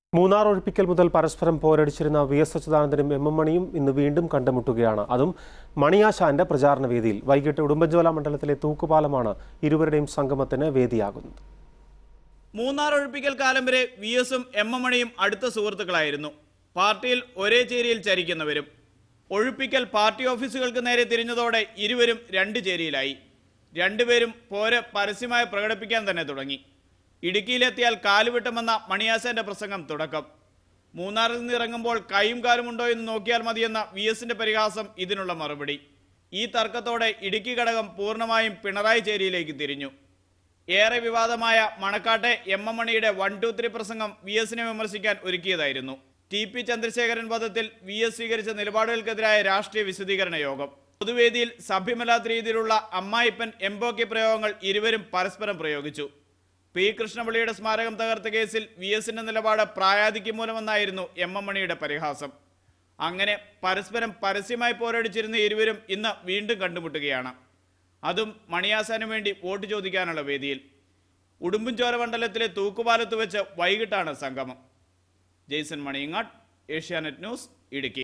മൂന്നാർ ഒഴിപ്പിക്കൽ മുതൽ പരസ്പരം പോരടിച്ചിരുന്ന വി എസ് അച്യുതാനന്ദനും എം എം മണിയും ഇന്ന് വീണ്ടും കണ്ടുമുട്ടുകയാണ് അതും മണിയാശാന്റെ പ്രചാരണ വേദിയിൽ വൈകിട്ട് ഉടുമ്പൻചോല മണ്ഡലത്തിലെ തൂക്കുപാലമാണ് ഇരുവരുടെയും സംഗമത്തിന് വേദിയാകുന്നത് മൂന്നാർ ഒഴിപ്പിക്കൽ കാലം വരെ വി എസും എം എം മണിയും അടുത്ത സുഹൃത്തുക്കളായിരുന്നു പാർട്ടിയിൽ ഒരേ ചേരിയിൽ ചരിക്കുന്നവരും ഒഴിപ്പിക്കൽ പാർട്ടി ഓഫീസുകൾക്ക് നേരെ തിരിഞ്ഞതോടെ ഇരുവരും രണ്ട് ചേരിയിലായി രണ്ടുപേരും പോര് പരസ്യമായി പ്രകടിപ്പിക്കാൻ തന്നെ തുടങ്ങി ഇടുക്കിയിലെത്തിയാൽ കാലുവിട്ടുമെന്ന മണിയാസന്റെ പ്രസംഗം തുടക്കം മൂന്നാറിൽ നിന്ന് ഇറങ്ങുമ്പോൾ കൈയും കാലും ഉണ്ടോ എന്ന് നോക്കിയാൽ മതിയെന്ന വി എസിന്റെ പരിഹാസം ഇതിനുള്ള മറുപടി ഈ തർക്കത്തോടെ ഇടുക്കി ഘടകം പൂർണ്ണമായും പിണറായി ചേരിയിലേക്ക് തിരിഞ്ഞു ഏറെ വിവാദമായ മണക്കാട്ടെ എം എം മണിയുടെ വൺ ടു ത്രീ പ്രസംഗം വി എസിനെ വിമർശിക്കാൻ ഒരുക്കിയതായിരുന്നു ടി പി ചന്ദ്രശേഖരൻ വധത്തിൽ വി എസ് സ്വീകരിച്ച നിലപാടുകൾക്കെതിരായ രാഷ്ട്രീയ വിശദീകരണ യോഗം പൊതുവേദിയിൽ സഭ്യമല്ലാത്ത രീതിയിലുള്ള അമ്മായിപ്പൻ എംബോക്കി പ്രയോഗങ്ങൾ ഇരുവരും പരസ്പരം പ്രയോഗിച്ചു പി കൃഷ്ണപിള്ളിയുടെ സ്മാരകം തകർത്ത കേസിൽ വി എസിന്റെ നിലപാട് പ്രായാധിക്യം മൂലമെന്നായിരുന്നു എം എം മണിയുടെ പരിഹാസം അങ്ങനെ പരസ്പരം പരസ്യമായി പോരടിച്ചിരുന്ന ഇരുവരും ഇന്ന് വീണ്ടും കണ്ടുമുട്ടുകയാണ് അതും മണിയാസാനു വേണ്ടി വോട്ട് ചോദിക്കാനുള്ള വേദിയിൽ ഉടുമ്പൻചോല മണ്ഡലത്തിലെ തൂക്കുപാലത്ത് വെച്ച് വൈകിട്ടാണ് സംഗമം ജെയ്സൺ മണിയങ്ങാട് ഏഷ്യാനെറ്റ് ന്യൂസ് ഇടുക്കി